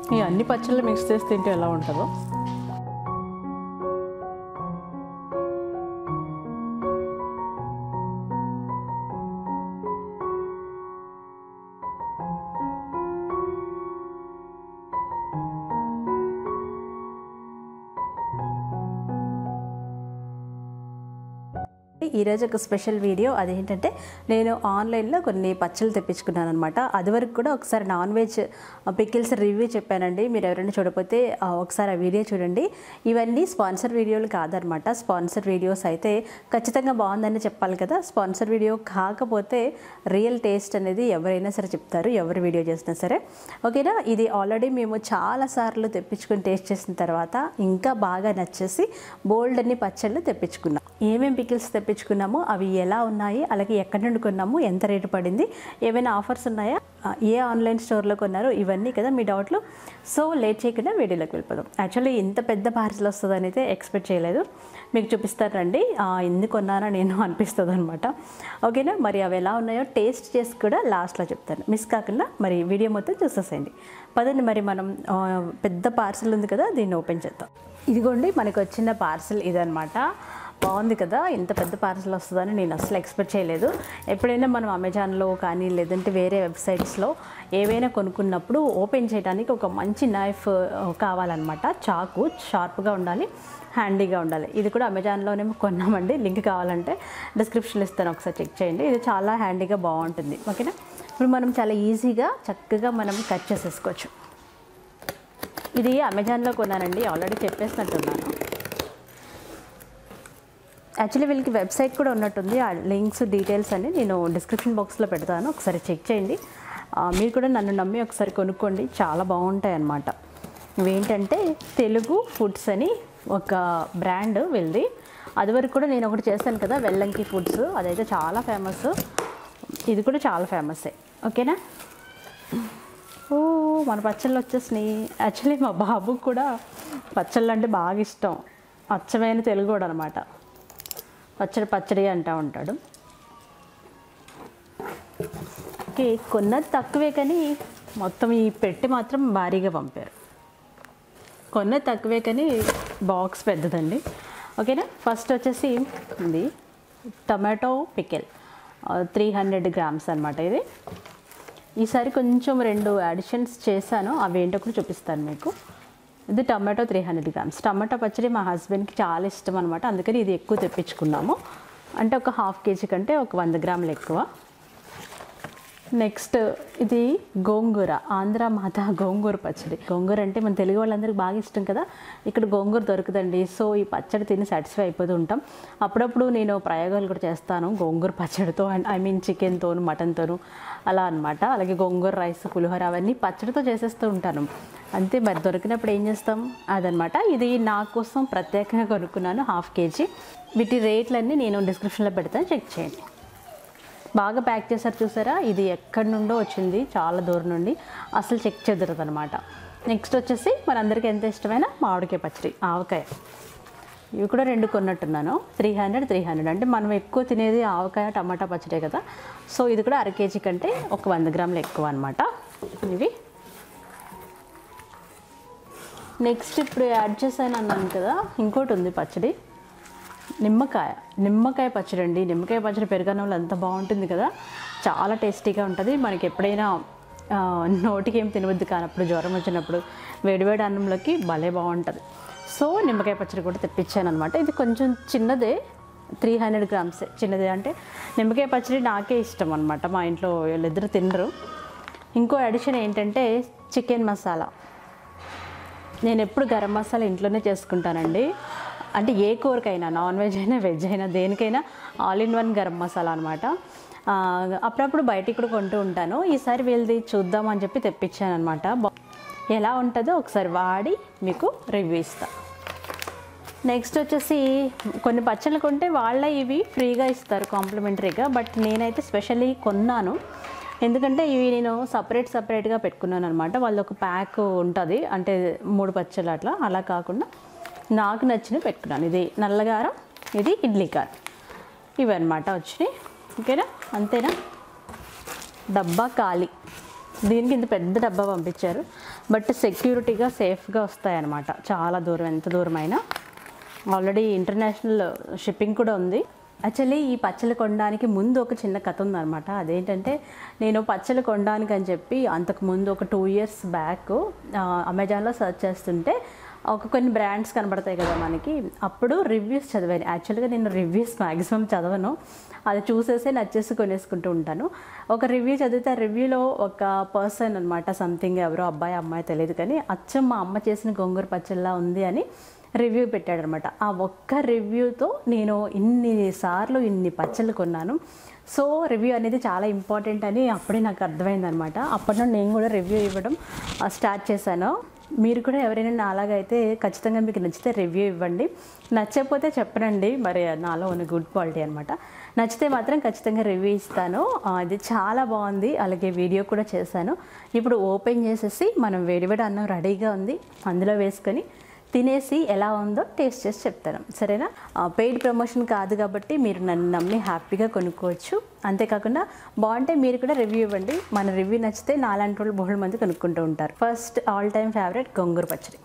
ఈ అన్ని పచ్చళ్ళు మిక్స్ చేసి తింటే ఎలా ఉంటుందో ఈరోజు ఒక స్పెషల్ వీడియో అదేంటంటే నేను ఆన్లైన్లో కొన్ని పచ్చళ్ళు తెప్పించుకున్నాను అనమాట అది వరకు కూడా ఒకసారి నాన్ వెజ్ పికిల్స్ రివ్యూ చెప్పానండి మీరు ఎవరైనా చూడకపోతే ఆ, ఒకసారి ఆ వీడియో చూడండి ఇవన్నీ స్పాన్సర్ వీడియోలు కాదనమాట స్పాన్సర్ వీడియోస్ అయితే ఖచ్చితంగా బాగుందని చెప్పాలి కదా స్పాన్సర్ వీడియో కాకపోతే రియల్ టేస్ట్ అనేది ఎవరైనా సరే చెప్తారు ఎవరు వీడియో చేసినా సరే ఓకేనా ఇది ఆల్రెడీ మేము చాలా సార్లు తెప్పించుకొని టేస్ట్ చేసిన తర్వాత ఇంకా బాగా నచ్చేసి బోల్డ్ అన్ని పచ్చళ్ళు తెప్పించుకున్నాం ఏమేం పికిల్స్ తెప్పించుకున్నామో అవి ఎలా ఉన్నాయి అలాగే ఎక్కడి నుండి కొన్నాము ఎంత రేటు పడింది ఏమైనా ఆఫర్స్ ఉన్నాయా ఆ, ఏ ఆన్లైన్ స్టోర్లో కొన్నారు ఇవన్నీ కదా మీ డౌట్లు సో లేట్ చేయకుండా వీడియోలోకి వెళ్ళిపోదాం యాక్చువల్లీ ఇంత పెద్ద పార్సల్ వస్తుందని అయితే ఎక్స్పెక్ట్ చేయలేదు మీకు చూపిస్తారండి ఆ, ఎందుకు కొన్నానో నేను అనిపిస్తుంది అనమాట ఓకేనా మరి అవి ఎలా ఉన్నాయో టేస్ట్ చేసి కూడా లాస్ట్లో చెప్తాను మిస్ కాకుండా మరి వీడియో మొత్తం చూసేసేయండి పదండి మరి మనం ఆ, పెద్ద పార్సల్ ఉంది కదా దీన్ని ఓపెన్ చేద్దాం ఇదిగోండి మనకు వచ్చిన పార్సల్ ఇదనమాట బాగుంది కదా ఇంత పెద్ద పార్సల్ వస్తుందని నేను అసలు ఎక్స్పెక్ట్ చేయలేదు ఎప్పుడైనా మనం అమెజాన్లో కానీ లేదంటే వేరే వెబ్సైట్స్లో ఏవైనా కొనుక్కున్నప్పుడు ఓపెన్ చేయడానికి ఒక మంచి నైఫ్ కావాలన్నమాట చాకు షార్ప్గా ఉండాలి హ్యాండీగా ఉండాలి ఇది కూడా అమెజాన్లోనే కొన్నామండి లింక్ కావాలంటే డిస్క్రిప్షన్లో ఇస్తాను ఒకసారి చెక్ చేయండి ఇది చాలా హ్యాండీగా బాగుంటుంది ఓకేనా ఇప్పుడు మనం చాలా ఈజీగా చక్కగా మనం కట్ చేసేసుకోవచ్చు ఇది అమెజాన్లో కొన్నానండి ఆల్రెడీ చెప్పేసినట్టున్నాను యాక్చువల్లీ వీళ్ళకి వెబ్సైట్ కూడా ఉన్నట్టుంది ఆ లింక్స్ డీటెయిల్స్ అన్ని నేను డిస్క్రిప్షన్ బాక్స్లో పెడతాను ఒకసారి చెక్ చేయండి ఆ, మీరు కూడా నన్ను నమ్మి ఒకసారి కొనుక్కోండి చాలా బాగుంటాయి అన్నమాట ఇవేంటంటే తెలుగు ఫుడ్స్ అని ఒక బ్రాండ్ వీళ్ళది అది వరకు కూడా నేను ఒకటి చేశాను కదా వెల్లంకి ఫుడ్స్ అదైతే చాలా ఫేమస్ ఇది కూడా చాలా ఫేమస్సే ఓకేనా ఓ మన పచ్చళ్ళు వచ్చేసినాయి యాక్చువల్లీ మా బాబుకు కూడా పచ్చళ్ళు అంటే బాగా ఇష్టం అచ్చమైన తెలుగు కూడా అనమాట పచ్చడి పచ్చడి అంటూ ఉంటాడు ఓకే కొన్నది తక్కువే కానీ మొత్తం ఈ పెట్టి మాత్రం భారీగా పంపారు కొన్నది తక్కువే కానీ బాక్స్ పెద్దదండి ఓకేనా ఫస్ట్ వచ్చేసి ఇది tomato pickle three hundred grams అనమాట ఇది ఈసారి కొంచెం రెండు అడిషన్స్ చేశాను అవి ఏంటో కూడా చూపిస్తాను మీకు ఇది tomato three hundred grams tomato పచ్చడి మా హస్బెండ్కి చాలా ఇష్టం అనమాట అందుకని ఇది ఎక్కువ తెప్పించుకున్నాము అంటే ఒక హాఫ్ కేజీ కంటే ఒక వంద గ్రాములు ఎక్కువ నెక్స్ట్ ఇది గోంగూర ఆంధ్ర మాత గోంగూర పచ్చడి గోంగూర అంటే మన తెలుగు వాళ్ళందరికీ బాగా ఇష్టం కదా ఇక్కడ గోంగూర దొరుకుదండి సో ఈ పచ్చడి తిని సాటిస్ఫై అయిపోతూ ఉంటాం అప్పుడప్పుడు నేను ప్రయోగాలు కూడా చేస్తాను గోంగూర పచ్చడితో అండ్ ఐ మీన్ చికెన్తోను మటన్తోను అలా అన్నమాట అలాగే గోంగూర రైస్ పులిహోర అవన్నీ పచ్చడితో చేసేస్తూ ఉంటాను అంతే మరి దొరికినప్పుడు ఏం చేస్తాం అదనమాట ఇది నా కోసం ప్రత్యేకంగా కొనుక్కున్నాను హాఫ్ కేజీ వీటి రేట్లన్నీ నేను డిస్క్రిప్షన్లో పెడతాను చెక్ చేయండి బాగా ప్యాక్ చేశారు చూసారా ఇది ఎక్కడి నుండో వచ్చింది చాలా దూరం నుండి అసలు చెక్ చెదరదు అనమాట నెక్స్ట్ వచ్చేసి మనందరికీ ఎంత ఇష్టమైన మామిడికాయ పచ్చడి ఆవకాయ ఇవి కూడా రెండు కొన్నట్టున్నాను త్రీ హండ్రెడ్ త్రీ హండ్రెడ్ అంటే మనం ఎక్కువ తినేది ఆవకాయ టమాటా పచ్చడే కదా సో ఇది కూడా అర కేజీ కంటే ఒక వంద గ్రాములు ఎక్కువ అనమాట ఇవి నెక్స్ట్ ఇప్పుడు యాడ్ చేశాను అన్నాను కదా ఇంకోటి ఉంది పచ్చడి నిమ్మకాయ నిమ్మకాయ పచ్చడి అండి నిమ్మకాయ పచ్చడి పెరగనంలో ఎంత బాగుంటుంది కదా చాలా టేస్టీగా ఉంటుంది మనకి ఎప్పుడైనా ఆ, నోటికి ఏం తినవద్దు కానప్పుడు జ్వరం వచ్చినప్పుడు వేడివేడి అన్నంలోకి భలే బాగుంటుంది సో నిమ్మకాయ పచ్చడి కూడా తెప్పించాను అనమాట ఇది కొంచెం చిన్నదే త్రీ హండ్రెడ్ గ్రామ్స్ చిన్నదే అంటే నిమ్మకాయ పచ్చడి నాకే ఇష్టం అనమాట మా ఇంట్లో వీళ్ళిద్దరు తినరు ఇంకో అడిషన్ ఏంటంటే చికెన్ మసాలా నేను ఎప్పుడు గరం మసాలా ఇంట్లోనే చేసుకుంటానండి అంటే ఏ కూరకైనా నాన్ వెజ్ అయినా వెజ్ అయినా దేనికైనా all in one garam masala అనమాట అప్పుడప్పుడు బయటికి కూడా కొంటూ ఉంటాను ఈసారి వీళ్ళది చూద్దామని చెప్పి తెప్పించాను అనమాట ఎలా ఉంటుందో ఒకసారి వాడి మీకు రివ్యూ ఇస్తాను నెక్స్ట్ వచ్చేసి కొన్ని పచ్చళ్ళు కొంటే వాళ్ళ ఇవి ఫ్రీగా ఇస్తారు కాంప్లిమెంటరీగా బట్ నేనైతే స్పెషల్లీ కొన్నాను ఎందుకంటే ఇవి నేను సపరేట్ సపరేట్గా పెట్టుకున్నాను అనమాట వాళ్ళు ఒక ప్యాక్ ఉంటుంది అంటే మూడు పచ్చళ్ళు అట్లా అలా కాకుండా నాకు నచ్చినవి పెట్టుకున్నాను ఇది నల్లగారం ఇది ఇడ్లీ కారం ఇవి అనమాట వచ్చినాయి ఓకేనా అంతేనా డబ్బా ఖాళీ దీనికి ఇంత పెద్ద డబ్బా పంపించారు బట్ సెక్యూరిటీగా సేఫ్గా వస్తాయన్నమాట చాలా దూరం ఎంత దూరమైనా ఆల్రెడీ ఇంటర్నేషనల్ షిప్పింగ్ కూడా ఉంది యాక్చువల్లీ ఈ పచ్చళ్ళు కొనడానికి ముందు ఒక చిన్న కథ ఉందన్నమాట అదేంటంటే నేను పచ్చళ్ళు కొనడానికి అని చెప్పి అంతకు ముందు ఒక టూ ఇయర్స్ బ్యాక్ అమెజాన్లో సెర్చ్ చేస్తుంటే ఒక కొన్ని బ్రాండ్స్ కనబడతాయి కదా మనకి అప్పుడు రివ్యూస్ చదివాను యాక్చువల్గా నేను రివ్యూస్ మ్యాక్సిమం చదవను అది చూసేసి నచ్చేసి కొనేసుకుంటూ ఉంటాను ఒక రివ్యూ చదివితే ఆ రివ్యూలో ఒక పర్సన్ అనమాట సంథింగ్ ఎవరో అబ్బాయి అమ్మాయి తెలియదు కానీ అచ్చం మా అమ్మ చేసిన గోంగూర పచ్చళ్ళ ఉంది అని రివ్యూ పెట్టాడనమాట ఆ ఒక్క రివ్యూతో నేను ఇన్ని సార్లు ఇన్ని పచ్చళ్ళు కొన్నాను సో రివ్యూ అనేది చాలా ఇంపార్టెంట్ అని అప్పుడే నాకు అర్థమైందనమాట అప్పటి నుండి నేను కూడా రివ్యూ ఇవ్వడం ఆ, స్టార్ట్ చేశాను మీరు కూడా ఎవరైనా నాలాగైతే ఖచ్చితంగా మీకు నచ్చితే రివ్యూ ఇవ్వండి నచ్చకపోతే చెప్పనండి మరి నాలో ఉన్న గుడ్ క్వాలిటీ అనమాట నచ్చితే మాత్రం ఖచ్చితంగా రివ్యూ ఇస్తాను ఆ, ఇది చాలా బాగుంది అలాగే వీడియో కూడా చేశాను ఇప్పుడు ఓపెన్ చేసేసి మనం వేడివేడి అన్నం రెడీగా ఉంది అందులో వేసుకొని తినేసి ఎలా ఉందో టేస్ట్ చేసి చెప్తాను సరేనా పెయిడ్ ప్రమోషన్ కాదు కాబట్టి మీరు నన్ను నమ్మి హ్యాపీగా కొనుక్కోవచ్చు అంతేకాకుండా బాగుంటే మీరు కూడా రివ్యూ ఇవ్వండి మన రివ్యూ నచ్చితే నాలాంటి వాళ్ళు బహుళ మంది కొనుక్కుంటూ ఉంటారు ఫస్ట్ ఆల్ టైమ్ ఫేవరెట్ గొంగూర పచ్చడి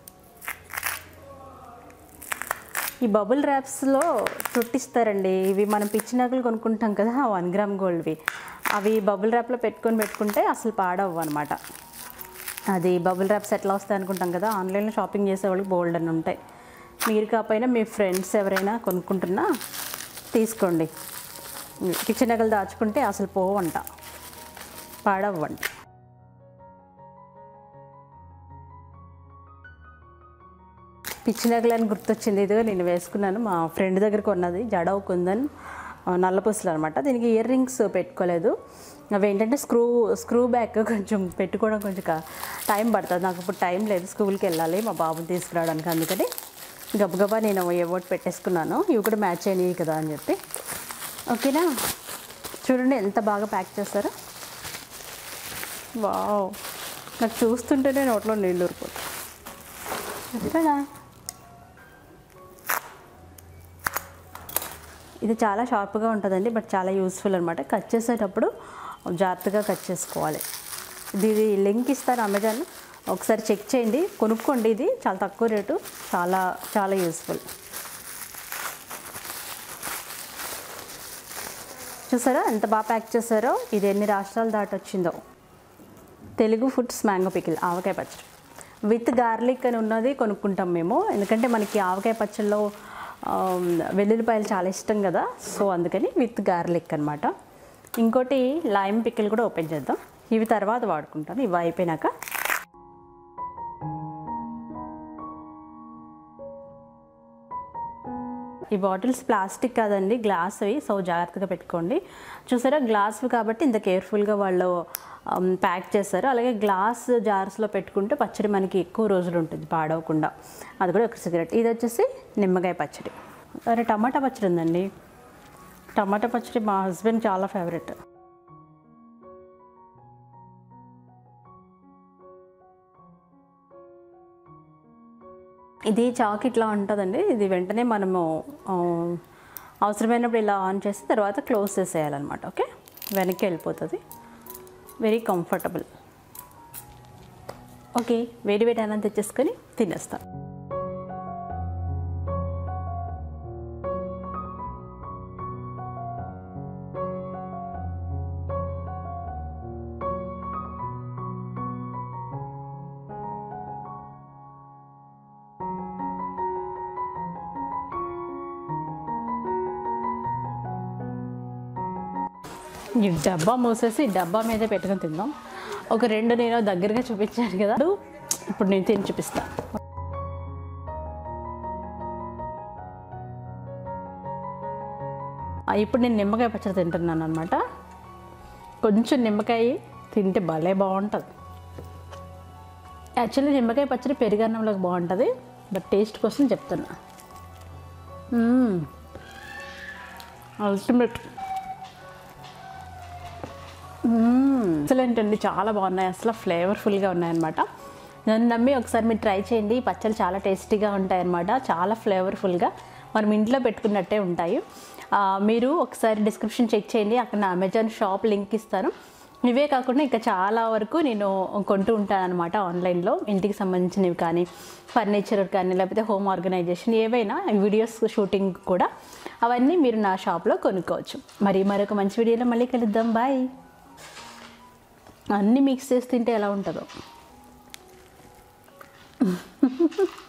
ఈ బబుల్ ర్యాప్స్లో చుట్టిస్తారండి ఇవి మనం పిచ్చి నగలు కొనుక్కుంటాం కదా వన్ గ్రామ్ గోల్డ్వి అవి బబుల్ ర్యాప్లో పెట్టుకొని పెట్టుకుంటే అసలు పాడవు అనమాట అది బబుల్ ర్యాప్స్ ఎట్లా వస్తాయి అనుకుంటాం కదా ఆన్లైన్లో షాపింగ్ చేసే వాళ్ళకి బోల్డ్ అని ఉంటాయి మీరు కాకపోయినా మీ ఫ్రెండ్స్ ఎవరైనా కొనుక్కుంటున్నా తీసుకోండి కిచెన్ నగలు దాచుకుంటే అసలు పోవంట పాడవ్వంట పిచ్చి నగలని గుర్తొచ్చింది ఇదిగో నేను వేసుకున్నాను మా ఫ్రెండ్ దగ్గర కొన్నది జడవ కుందన్ ఆ, నల్లపూసలు అనమాట దీనికి ఇయర్ రింగ్స్ పెట్టుకోలేదు అవి ఏంటంటే స్క్రూ స్క్రూ బ్యాక్ కొంచెం పెట్టుకోవడం కొంచెం క- టైం పడుతుంది నాకు ఇప్పుడు టైం లేదు స్కూల్కి వెళ్ళాలి మా బాబుని తీసుకురావడానికి అందుకని గబగబా నేను ఏవోటి పెట్టేసుకున్నాను ఇవి కూడా మ్యాచ్ అయినాయి కదా అని చెప్పి ఓకేనా చూడండి ఎంత బాగా ప్యాక్ చేస్తారో వావ్ నాకు చూస్తుంటేనే నోట్లో నీళ్ళు ఊరిపోతాయి ఎక్కడా ఇది చాలా షార్ప్గా ఉంటుందండి బట్ చాలా యూస్ఫుల్ అనమాట కట్ చేసేటప్పుడు జాగ్రత్తగా కట్ చేసుకోవాలి ఇది ఇది లింక్ ఇస్తారు అమెజాన్ ఒకసారి చెక్ చేయండి కొనుక్కోండి ఇది చాలా తక్కువ రేటు చాలా చాలా యూస్ఫుల్ చూసారా ఎంత బాగా ప్యాక్ చేశారో ఇది ఎన్ని రాష్ట్రాలు దాటి వచ్చిందో తెలుగు ఫుడ్స్ మ్యాంగో పికిల్ ఆవకాయ పచ్చడి విత్ గార్లిక్ అని ఉన్నది కొనుక్కుంటాం మేము ఎందుకంటే మనకి ఆవకాయ పచ్చడిలో ఆమ్, వెల్లుల్లిపాయలు చాలా ఇష్టం కదా సో అందుకని విత్ గార్లిక్ అనమాట ఇంకోటి లైమ్ పికిల్ కూడా ఓపెన్ చేద్దాం ఇవి తర్వాత వాడుకుంటాను ఇవి అయిపోయినాక ఈ బాటిల్స్ ప్లాస్టిక్ కాదండి గ్లాస్వి సో జాగ్రత్తగా పెట్టుకోండి చూసారా గ్లాస్వి కాబట్టి ఇంత కేర్ఫుల్గా వాళ్ళు ప్యాక్ చేస్తారు అలాగే గ్లాస్ జార్స్లో పెట్టుకుంటే పచ్చడి మనకి ఎక్కువ రోజులు ఉంటుంది పాడవకుండా అది కూడా ఒక సిగరెట్ ఇది వచ్చేసి నిమ్మకాయ పచ్చడి అరే టమాటా పచ్చడి ఉందండి టమాటా పచ్చడి మా హస్బెండ్ చాలా ఫేవరెట్ ఇది చాక్ ఇట్లా ఉంటుందండి ఇది వెంటనే మనము ఆ, అవసరమైనప్పుడు ఇలా ఆన్ చేసి తర్వాత క్లోజ్ చేసేయాలన్నమాట ఓకే వెనక్కి వెళ్ళిపోతుంది వెరీ కంఫర్టబుల్ ఓకే వేడి వేడి అన్నం తెచ్చేసుకొని తినేస్తాం ఈ డబ్బా మూసేసి ఈ డబ్బా మీదే పెట్టుకొని తిందాం ఒక రెండు నేను దగ్గరగా చూపించాను కదా ఇప్పుడు నేను తిని చూపిస్తా ఆ, ఇప్పుడు నేను నిమ్మకాయ పచ్చడి తింటున్నాను అనమాట కొంచెం నిమ్మకాయ తింటే భలే బాగుంటుంది యాక్చువల్లీ నిమ్మకాయ పచ్చడి పెరుగన్నంలోకి బాగుంటుంది బట్ టేస్ట్ కోసం చెప్తున్నా అల్టిమేట్ ఎక్సలెంట్ అండి చాలా బాగున్నాయి అసలు ఫ్లేవర్ఫుల్గా ఉన్నాయన్నమాట నన్ను నమ్మి ఒకసారి మీరు ట్రై చేయండి ఈ పచ్చళ్ళు చాలా టేస్టీగా ఉంటాయన్నమాట చాలా ఫ్లేవర్ఫుల్గా మనం ఇంట్లో పెట్టుకున్నట్టే ఉంటాయి ఆ, మీరు ఒకసారి డిస్క్రిప్షన్ చెక్ చేయండి అక్కడ నా అమెజాన్ షాప్ లింక్ ఇస్తాను ఇవే కాకుండా ఇంకా చాలా వరకు నేను కొంటూ ఉంటాను అనమాట ఆన్లైన్లో ఇంటికి సంబంధించినవి కానీ ఫర్నిచర్ కానీ లేకపోతే హోమ్ ఆర్గనైజేషన్ ఏవైనా వీడియోస్ షూటింగ్ కూడా అవన్నీ మీరు నా షాప్లో కొనుక్కోవచ్చు మరి మరొక మంచి వీడియోలో మళ్ళీ కలుద్దాం బాయ్ అన్నీ మిక్స్ చేసి తింటే ఎలా ఉంటుందో